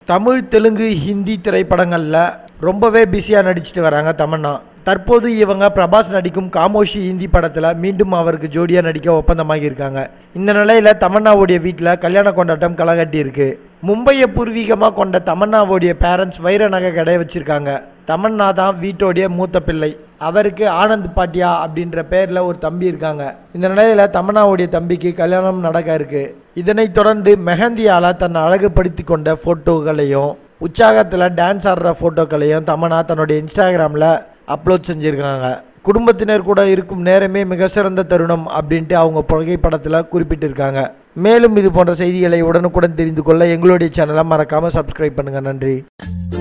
தமிழ் தெலுங்கு ஹிந்தி திரைப்படங்களில் ரொம்பவே பிஸியாக நடிச்சிட்டு வராங்க தமன்னா தற்போது இவங்க பிரபாஸ் நடிக்கும் காமோஷி ஹிந்தி படத்தில் மீண்டும் அவருக்கு ஜோடியாக நடிக்க ஒப்பந்தமாகி இருக்காங்க இந்த நிலையில் தமன்னாவுடைய வீட்டில் கல்யாண கொண்டாட்டம் களகட்டி இருக்கு மும்பையை பூர்வீகமாக கொண்ட தமன்னாவுடைய பேரண்ட்ஸ் வைர நகை கடை வச்சிருக்காங்க தமன்னா தான் வீட்டோடைய மூத்த பிள்ளை அவருக்கு ஆனந்த் பாட்டியா அப்படின்ற பேரில் ஒரு தம்பி இருக்காங்க இந்த நிலையில் தமன்னாவுடைய தம்பிக்கு கல்யாணம் நடக்க இருக்கு இதனைத் தொடர்ந்து மெஹந்தியால் தன்னை அழகுபடுத்தி கொண்ட ஃபோட்டோக்களையும் உற்சாகத்தில் டான்ஸ் ஆடுற ஃபோட்டோக்களையும் தமன்னா தன்னுடைய இன்ஸ்டாகிராமில் அப்லோட் செஞ்சுருக்காங்க குடும்பத்தினர் கூட இருக்கும் நேரமே மிக சிறந்த தருணம் அப்படின்ட்டு அவங்க புகைப்படத்தில் குறிப்பிட்டிருக்காங்க மேலும் இது போன்ற செய்திகளை உடனுக்குடன் தெரிந்து கொள்ள எங்களுடைய சேனலை மறக்காமல் சப்ஸ்கிரைப் பண்ணுங்கள் நன்றி